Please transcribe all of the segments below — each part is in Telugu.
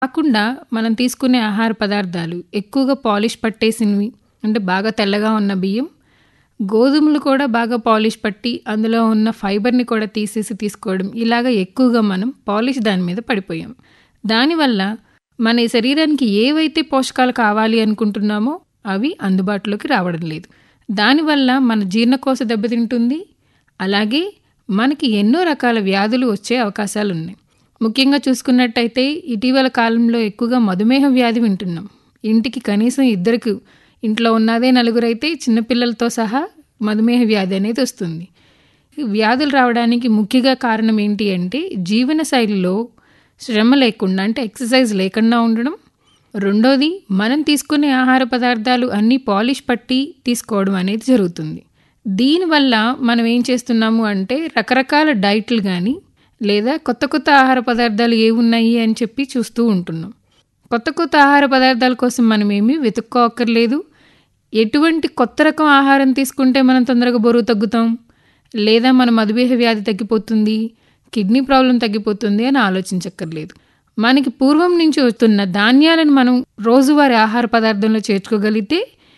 కాకుండా మనం తీసుకునే ఆహార పదార్థాలు ఎక్కువగా పాలిష్ పట్టేసినవి అంటే బాగా తెల్లగా ఉన్న బియ్యం గోధుమలు కూడా బాగా పాలిష్ పట్టి అందులో ఉన్న ఫైబర్ని కూడా తీసేసి తీసుకోవడం ఇలాగ ఎక్కువగా మనం పాలిష్ దాని మీద పడిపోయాం దానివల్ల మన శరీరానికి ఏవైతే పోషకాలు కావాలి అనుకుంటున్నామో అవి అందుబాటులోకి రావడం లేదు దానివల్ల మన జీర్ణకోశ దెబ్బతింటుంది అలాగే మనకి ఎన్నో రకాల వ్యాధులు వచ్చే అవకాశాలు ఉన్నాయి ముఖ్యంగా చూసుకున్నట్టయితే ఇటీవల కాలంలో ఎక్కువగా మధుమేహ వ్యాధి వింటున్నాం ఇంటికి కనీసం ఇద్దరికి ఇంట్లో ఉన్నదే నలుగురైతే చిన్నపిల్లలతో సహా మధుమేహ వ్యాధి అనేది వస్తుంది వ్యాధులు రావడానికి ముఖ్యంగా కారణం ఏంటి అంటే జీవన శైలిలో శ్రమ లేకుండా అంటే ఎక్సర్సైజ్ లేకుండా ఉండడం రెండోది మనం తీసుకునే ఆహార పదార్థాలు అన్నీ పాలిష్ పట్టి తీసుకోవడం అనేది జరుగుతుంది దీనివల్ల మనం ఏం చేస్తున్నాము అంటే రకరకాల డైట్లు కానీ లేదా కొత్త కొత్త ఆహార పదార్థాలు ఏ ఉన్నాయి అని చెప్పి చూస్తూ ఉంటున్నాం కొత్త కొత్త ఆహార పదార్థాల కోసం మనం ఏమీ వెతుక్కోక్కర్లేదు ఎటువంటి కొత్త రకం ఆహారం తీసుకుంటే మనం తొందరగా బరువు తగ్గుతాం లేదా మన మధుమేహ వ్యాధి తగ్గిపోతుంది కిడ్నీ ప్రాబ్లం తగ్గిపోతుంది అని ఆలోచించక్కర్లేదు మనకి పూర్వం నుంచి వస్తున్న ధాన్యాలను మనం రోజువారీ ఆహార పదార్థంలో చేర్చుకోగలిగితే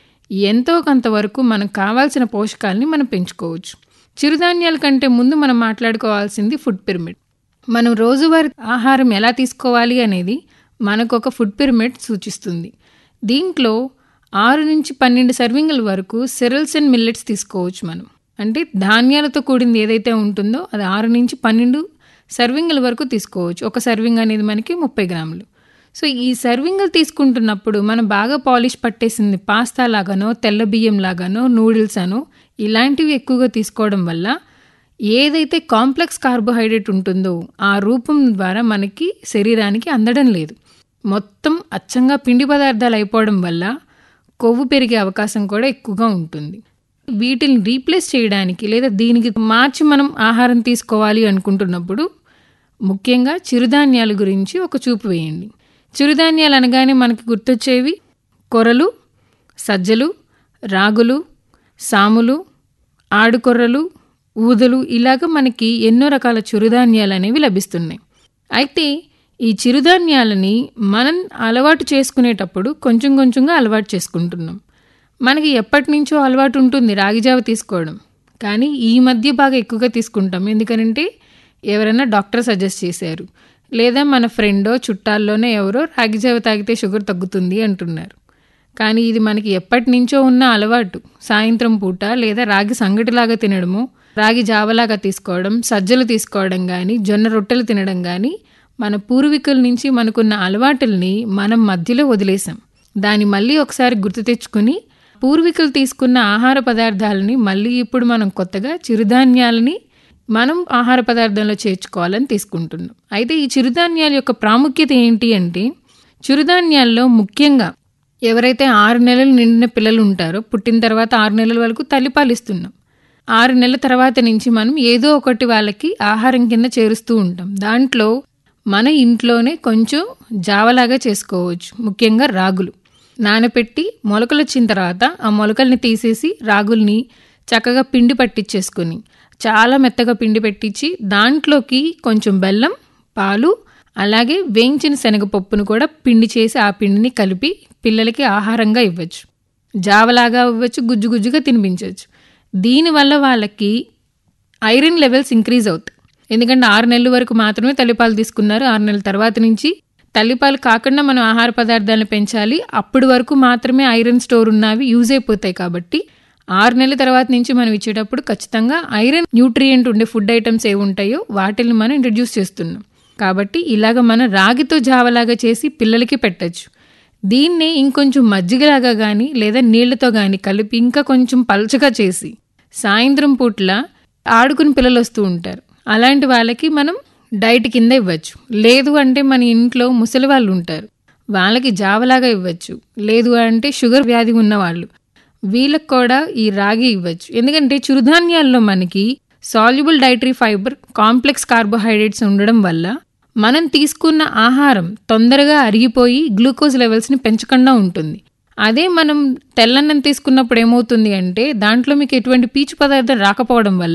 ఎంతో కొంతవరకు మనకు కావాల్సిన పోషకాలని మనం పెంచుకోవచ్చు చిరుధాన్యాల కంటే ముందు మనం మాట్లాడుకోవాల్సింది ఫుడ్ పిరమిడ్ మనం రోజువారీ ఆహారం ఎలా తీసుకోవాలి అనేది మనకు ఒక ఫుడ్ పిరమిడ్ సూచిస్తుంది దీంట్లో ఆరు నుంచి పన్నెండు సర్వింగ్ల వరకు సెరల్స్ అండ్ మిల్లెట్స్ తీసుకోవచ్చు మనం అంటే ధాన్యాలతో కూడింది ఏదైతే ఉంటుందో అది ఆరు నుంచి పన్నెండు సర్వింగ్ల వరకు తీసుకోవచ్చు ఒక సర్వింగ్ అనేది మనకి ముప్పై గ్రాములు సో ఈ సర్వింగ్లు తీసుకుంటున్నప్పుడు మనం బాగా పాలిష్ పట్టేసింది పాస్తా లాగానో తెల్ల బియ్యం లాగానో నూడిల్స్ అనో ఇలాంటివి ఎక్కువగా తీసుకోవడం వల్ల ఏదైతే కాంప్లెక్స్ కార్బోహైడ్రేట్ ఉంటుందో ఆ రూపం ద్వారా మనకి శరీరానికి అందడం లేదు మొత్తం అచ్చంగా పిండి పదార్థాలు అయిపోవడం వల్ల కొవ్వు పెరిగే అవకాశం కూడా ఎక్కువగా ఉంటుంది వీటిని రీప్లేస్ చేయడానికి లేదా దీనికి మార్చి మనం ఆహారం తీసుకోవాలి అనుకుంటున్నప్పుడు ముఖ్యంగా చిరుధాన్యాల గురించి ఒక చూపు వేయండి చిరుధాన్యాలు అనగానే మనకి గుర్తొచ్చేవి కొరలు సజ్జలు రాగులు సాములు ఆడుకొర్రలు ఊదలు ఇలాగ మనకి ఎన్నో రకాల చిరుధాన్యాలు అనేవి లభిస్తున్నాయి అయితే ఈ చిరుధాన్యాలని మనం అలవాటు చేసుకునేటప్పుడు కొంచెం కొంచెంగా అలవాటు చేసుకుంటున్నాం మనకి ఎప్పటి నుంచో అలవాటు ఉంటుంది రాగిజావ తీసుకోవడం కానీ ఈ మధ్య బాగా ఎక్కువగా తీసుకుంటాం ఎందుకనంటే ఎవరైనా డాక్టర్ సజెస్ట్ చేశారు లేదా మన ఫ్రెండో చుట్టాల్లోనే ఎవరో రాగిజావ తాగితే షుగర్ తగ్గుతుంది అంటున్నారు కానీ ఇది మనకి ఎప్పటి నుంచో ఉన్న అలవాటు సాయంత్రం పూట లేదా రాగి సంగటిలాగా తినడము రాగి జావలాగా తీసుకోవడం సజ్జలు తీసుకోవడం కానీ జొన్న రొట్టెలు తినడం కానీ మన పూర్వీకుల నుంచి మనకున్న అలవాటుల్ని మనం మధ్యలో వదిలేసాం దాన్ని మళ్ళీ ఒకసారి గుర్తు తెచ్చుకుని పూర్వీకులు తీసుకున్న ఆహార పదార్థాలని మళ్ళీ ఇప్పుడు మనం కొత్తగా చిరుధాన్యాలని మనం ఆహార పదార్థంలో చేర్చుకోవాలని తీసుకుంటున్నాం అయితే ఈ చిరుధాన్యాల యొక్క ప్రాముఖ్యత ఏంటి అంటే చిరుధాన్యాల్లో ముఖ్యంగా ఎవరైతే ఆరు నెలలు నిండిన పిల్లలు ఉంటారో పుట్టిన తర్వాత ఆరు నెలల వరకు తల్లిపాలు ఇస్తున్నాం ఆరు నెలల తర్వాత నుంచి మనం ఏదో ఒకటి వాళ్ళకి ఆహారం కింద చేరుస్తూ ఉంటాం దాంట్లో మన ఇంట్లోనే కొంచెం జావలాగా చేసుకోవచ్చు ముఖ్యంగా రాగులు నానపెట్టి మొలకలు వచ్చిన తర్వాత ఆ మొలకల్ని తీసేసి రాగుల్ని చక్కగా పిండి పట్టించేసుకొని చాలా మెత్తగా పిండి పెట్టించి దాంట్లోకి కొంచెం బెల్లం పాలు అలాగే వేయించిన శనగపప్పును కూడా పిండి చేసి ఆ పిండిని కలిపి పిల్లలకి ఆహారంగా ఇవ్వచ్చు జావలాగా ఇవ్వచ్చు గుజ్జు గుజ్జుగా తినిపించవచ్చు దీనివల్ల వాళ్ళకి ఐరన్ లెవెల్స్ ఇంక్రీజ్ అవుతాయి ఎందుకంటే ఆరు నెలల వరకు మాత్రమే తల్లిపాలు తీసుకున్నారు ఆరు నెలల తర్వాత నుంచి తల్లిపాలు కాకుండా మనం ఆహార పదార్థాలను పెంచాలి అప్పటి వరకు మాత్రమే ఐరన్ స్టోర్ ఉన్నవి యూజ్ అయిపోతాయి కాబట్టి ఆరు నెలల తర్వాత నుంచి మనం ఇచ్చేటప్పుడు ఖచ్చితంగా ఐరన్ న్యూట్రియంట్ ఉండే ఫుడ్ ఐటమ్స్ ఏ ఉంటాయో వాటిని మనం ఇంట్రడ్యూస్ చేస్తున్నాం కాబట్టి ఇలాగ మనం రాగితో జావలాగా చేసి పిల్లలకి పెట్టచ్చు దీన్ని ఇంకొంచెం మజ్జిగలాగా కానీ లేదా నీళ్లతో కానీ కలిపి ఇంకా కొంచెం పల్చగా చేసి సాయంత్రం పూట్ల ఆడుకుని పిల్లలు వస్తూ ఉంటారు అలాంటి వాళ్ళకి మనం డైట్ కింద ఇవ్వచ్చు లేదు అంటే మన ఇంట్లో ముసలి వాళ్ళు ఉంటారు వాళ్ళకి జావలాగా ఇవ్వచ్చు లేదు అంటే షుగర్ వ్యాధి ఉన్నవాళ్ళు వీళ్ళకి కూడా ఈ రాగి ఇవ్వచ్చు ఎందుకంటే చిరుధాన్యాల్లో మనకి soluble dietary fibre complex carbohydrates ఉండడం వల్ల మనం తీసుకున్న ఆహారం తొందరగా అరిగిపోయి గ్లూకోజ్ లెవెల్స్ని పెంచకుండా ఉంటుంది అదే మనం తెల్లన్నం తీసుకున్నప్పుడు ఏమవుతుంది అంటే దాంట్లో మీకు ఎటువంటి పీచు పదార్థం రాకపోవడం వల్ల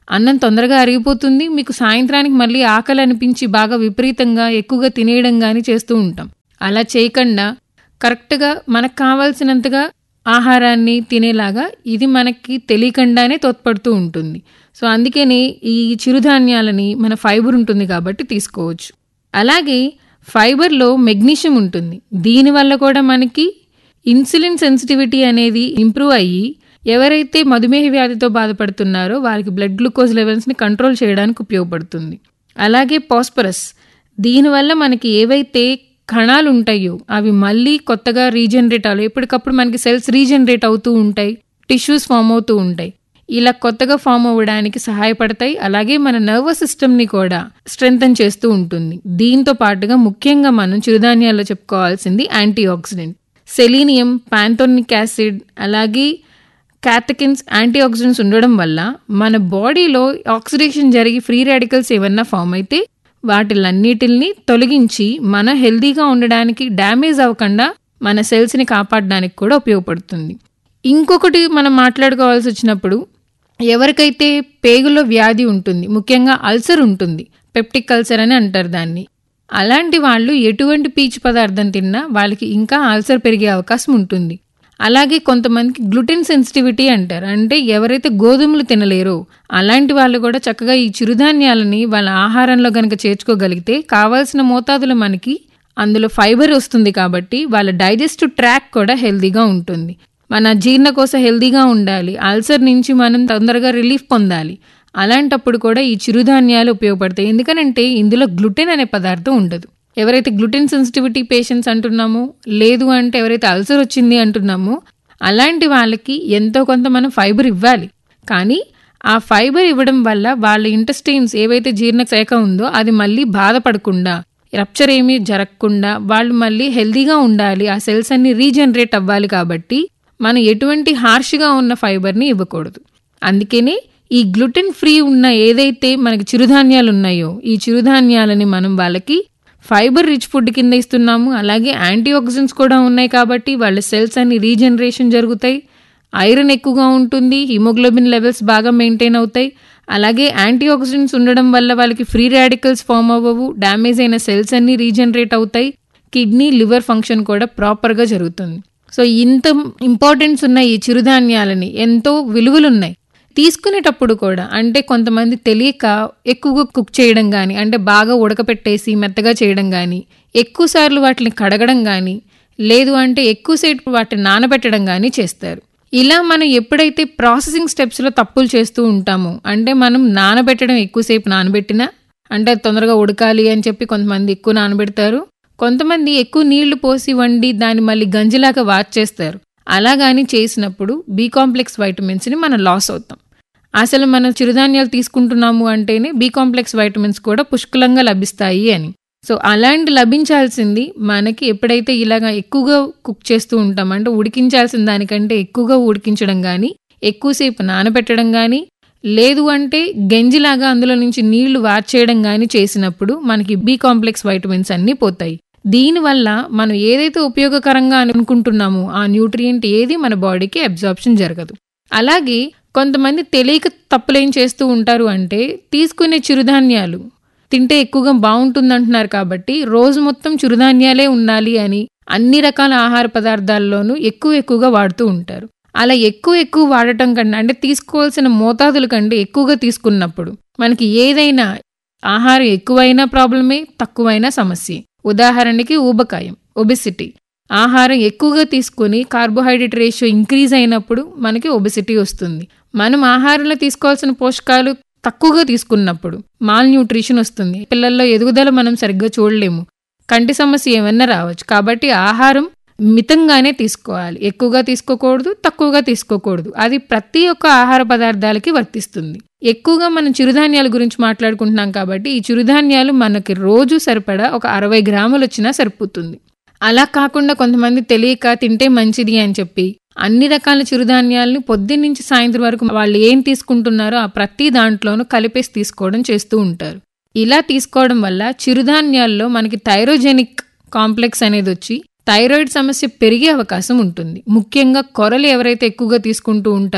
అన్నం తొందరగా అరిగిపోతుంది మీకు సాయంత్రానికి మళ్ళీ ఆకలి అనిపించి బాగా విపరీతంగా ఎక్కువగా తినేయడం కానీ చేస్తూ ఉంటాం అలా చేయకుండా కరెక్ట్గా మనకు కావాల్సినంతగా ఆహారాన్ని తినేలాగా ఇది మనకి తెలియకుండానే తోడ్పడుతూ ఉంటుంది సో అందుకని ఈ చిరుధాన్యాలని మన ఫైబర్ ఉంటుంది కాబట్టి తీసుకోవచ్చు అలాగే ఫైబర్లో మెగ్నీషియం ఉంటుంది దీనివల్ల కూడా మనకి ఇన్సులిన్ సెన్సిటివిటీ అనేది ఇంప్రూవ్ అయ్యి ఎవరైతే మధుమేహ వ్యాధితో బాధపడుతున్నారో వారికి బ్లడ్ గ్లూకోజ్ లెవెల్స్ని కంట్రోల్ చేయడానికి ఉపయోగపడుతుంది అలాగే పాస్పరస్ దీనివల్ల మనకి ఏవైతే కణాలు ఉంటాయో అవి మళ్ళీ కొత్తగా రీజనరేట్ అవ్వాలి ఎప్పటికప్పుడు మనకి సెల్స్ రీజనరేట్ అవుతూ ఉంటాయి టిష్యూస్ ఫామ్ అవుతూ ఉంటాయి ఇలా కొత్తగా ఫామ్ అవ్వడానికి సహాయపడతాయి అలాగే మన నర్వస్ సిస్టమ్ని కూడా స్ట్రెంగ్తన్ చేస్తూ ఉంటుంది దీంతో పాటుగా ముఖ్యంగా మనం చిరుధాన్యాల్లో చెప్పుకోవాల్సింది antioxidant selenium pantothenic acid అలాగే క్యాథకిన్స్ యాంటీ ఆక్సిడెంట్స్ ఉండడం వల్ల మన బాడీలో ఆక్సిడేషన్ జరిగి ఫ్రీ రాడికల్స్ ఏమన్నా ఫామ్ అయితే వాటిలన్నిటిని తొలగించి మన హెల్దీగా ఉండడానికి డ్యామేజ్ అవ్వకుండా మన సెల్స్ని కాపాడడానికి కూడా ఉపయోగపడుతుంది ఇంకొకటి మనం మాట్లాడుకోవాల్సి వచ్చినప్పుడు ఎవరికైతే పేగులో వ్యాధి ఉంటుంది ముఖ్యంగా అల్సర్ ఉంటుంది పెప్టిక్ అల్సర్ అని అంటారు దాన్ని అలాంటి వాళ్ళు ఎటువంటి పీచు పదార్థం తిన్నా వాళ్ళకి ఇంకా అల్సర్ పెరిగే అవకాశం ఉంటుంది అలాగే కొంతమందికి గ్లూటెన్ సెన్సిటివిటీ అంటారు అంటే ఎవరైతే గోధుమలు తినలేరో అలాంటి వాళ్ళు కూడా చక్కగా ఈ చిరుధాన్యాలని వాళ్ళ ఆహారంలో గనక చేర్చుకోగలిగితే కావాల్సిన మోతాదులో మనకి అందులో ఫైబర్ వస్తుంది కాబట్టి వాళ్ళ డైజెస్టివ్ ట్రాక్ కూడా హెల్దీగా ఉంటుంది మన జీర్ణకోశ హెల్దీగా ఉండాలి అల్సర్ నుంచి మనం తొందరగా రిలీఫ్ పొందాలి అలాంటప్పుడు కూడా ఈ చిరుధాన్యాలు ఉపయోగపడతాయి ఎందుకనంటే ఇందులో గ్లూటెన్ అనే పదార్థం ఉండదు ఎవరైతే గ్లూటెన్ సెన్సిటివిటీ పేషెంట్స్ అంటున్నామో లేదు అంటే ఎవరైతే అల్సర్ వచ్చింది అంటున్నామో అలాంటి వాళ్ళకి ఎంతో కొంత మనం ఫైబర్ ఇవ్వాలి కానీ ఆ ఫైబర్ ఇవ్వడం వల్ల వాళ్ళ ఇంటెస్టైన్స్ ఏవైతే జీర్ణశాఖ ఉందో అది మళ్ళీ బాధపడకుండా రప్చర్ ఏమీ జరగకుండా వాళ్ళు మళ్ళీ హెల్దీగా ఉండాలి ఆ సెల్స్ అన్ని రీజనరేట్ అవ్వాలి కాబట్టి మనం ఎటువంటి హార్ష్గా ఉన్న ఫైబర్ని ఇవ్వకూడదు అందుకనే ఈ గ్లూటెన్ ఫ్రీ ఉన్న ఏదైతే మనకి చిరుధాన్యాలు ఉన్నాయో ఈ చిరుధాన్యాలని మనం వాళ్ళకి ఫైబర్ రిచ్ ఫుడ్ కింద ఇస్తున్నాము అలాగే యాంటీ ఆక్సిడెంట్స్ కూడా ఉన్నాయి కాబట్టి వాళ్ళ సెల్స్ అన్ని రీజనరేషన్ జరుగుతాయి ఐరన్ ఎక్కువగా ఉంటుంది హిమోగ్లోబిన్ లెవెల్స్ బాగా మెయింటైన్ అవుతాయి అలాగే యాంటీ ఆక్సిడెంట్స్ ఉండడం వల్ల వాళ్ళకి ఫ్రీ రాడికల్స్ ఫామ్ అవ్వవు డ్యామేజ్ అయిన సెల్స్ అన్ని రీజనరేట్ అవుతాయి కిడ్నీ లివర్ ఫంక్షన్ కూడా ప్రాపర్గా జరుగుతుంది సో ఇంత ఇంపార్టెన్స్ ఉన్న ఈ చిరుధాన్యాలని ఎంతో విలువలున్నాయి తీసుకునేటప్పుడు కూడా అంటే కొంతమంది తెలియక ఎక్కువగా కుక్ చేయడం కానీ అంటే బాగా ఉడకపెట్టేసి మెత్తగా చేయడం కానీ ఎక్కువసార్లు వాటిని కడగడం కానీ లేదు అంటే ఎక్కువసేపు వాటిని నానబెట్టడం కానీ చేస్తారు ఇలా మనం ఎప్పుడైతే ప్రాసెసింగ్ స్టెప్స్లో తప్పులు చేస్తూ ఉంటామో అంటే మనం నానబెట్టడం ఎక్కువసేపు నానబెట్టినా అంటే అది తొందరగా ఉడకాలి అని చెప్పి కొంతమంది ఎక్కువ నానబెడతారు కొంతమంది ఎక్కువ నీళ్లు పోసి వండి దాన్ని మళ్ళీ గంజిలాగా వాచేస్తారు అలా కానీ చేసినప్పుడు బి కాంప్లెక్స్ వైటమిన్స్ని మనం లాస్ అవుతాం అసలు మనం చిరుధాన్యాలు తీసుకుంటున్నాము అంటేనే బి కాంప్లెక్స్ వైటమిన్స్ కూడా పుష్కలంగా లభిస్తాయి అని సో అలాంటి లభించాల్సింది మనకి ఎప్పుడైతే ఇలాగా ఎక్కువగా కుక్ చేస్తూ ఉంటాం అంటే ఉడికించాల్సిన దానికంటే ఎక్కువగా ఉడికించడం కానీ ఎక్కువసేపు నానబెట్టడం కానీ లేదు అంటే గంజిలాగా అందులో నుంచి నీళ్లు వార్చేయడం కానీ చేసినప్పుడు మనకి బి కాంప్లెక్స్ వైటమిన్స్ అన్నీ పోతాయి దీనివల్ల మనం ఏదైతే ఉపయోగకరంగా అనుకుంటున్నామో ఆ న్యూట్రియంట్ ఏది మన బాడీకి అబ్జార్ప్షన్ జరగదు అలాగే కొంతమంది తెలియక తప్పులేం చేస్తూ ఉంటారు అంటే తీసుకునే చిరుధాన్యాలు తింటే ఎక్కువగా బాగుంటుంది అంటున్నారు కాబట్టి రోజు మొత్తం చిరుధాన్యాలే ఉండాలి అని అన్ని రకాల ఆహార పదార్థాల్లోనూ ఎక్కువ ఎక్కువగా వాడుతూ ఉంటారు అలా ఎక్కువ ఎక్కువ వాడటం కన్నా అంటే తీసుకోవాల్సిన మోతాదుల కంటే ఎక్కువగా తీసుకున్నప్పుడు మనకి ఏదైనా ఆహారం ఎక్కువైనా ప్రాబ్లమే తక్కువైనా సమస్య ఉదాహరణకి ఊబకాయం ఒబిసిటీ ఆహారం ఎక్కువగా తీసుకుని కార్బోహైడ్రేట్ రేషియో ఇంక్రీజ్ అయినప్పుడు మనకి ఒబిసిటీ వస్తుంది మనం ఆహారంలో తీసుకోవాల్సిన పోషకాలు తక్కువగా తీసుకున్నప్పుడు మాల్ న్యూట్రిషన్ వస్తుంది పిల్లల్లో ఎదుగుదల మనం సరిగ్గా చూడలేము కంటి సమస్య ఏమన్నా రావచ్చు కాబట్టి ఆహారం మితంగానే తీసుకోవాలి ఎక్కువగా తీసుకోకూడదు తక్కువగా తీసుకోకూడదు అది ప్రతి ఒక్క ఆహార పదార్థాలకి వర్తిస్తుంది ఎక్కువగా మనం చిరుధాన్యాల గురించి మాట్లాడుకుంటున్నాం కాబట్టి ఈ చిరుధాన్యాలు మనకి రోజు సరిపడా ఒక అరవై గ్రాములు వచ్చినా సరిపోతుంది అలా కాకుండా కొంతమంది తెలియక తింటే మంచిది అని చెప్పి అన్ని రకాల చిరుధాన్యాలను పొద్దున్నుంచి సాయంత్రం వరకు వాళ్ళు ఏం తీసుకుంటున్నారో ఆ ప్రతి దాంట్లోనూ కలిపేసి తీసుకోవడం చేస్తూ ఉంటారు ఇలా తీసుకోవడం వల్ల చిరుధాన్యాల్లో మనకి థైరోజెనిక్ కాంప్లెక్స్ అనేది వచ్చి థైరాయిడ్ సమస్య పెరిగే అవకాశం ఉంటుంది ముఖ్యంగా కొరలు ఎవరైతే ఎక్కువగా తీసుకుంటూ ఉంటారో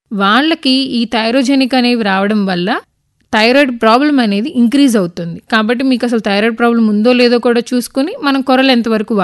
వాళ్ళకి ఈ థైరోజెనిక్ అనేవి రావడం వల్ల థైరాయిడ్ ప్రాబ్లం అనేది ఇంక్రీజ్ అవుతుంది కాబట్టి మీకు అసలు థైరాయిడ్ ప్రాబ్లం ఉందో లేదో కూడా చూసుకొని మనం కొరలు ఎంతవరకు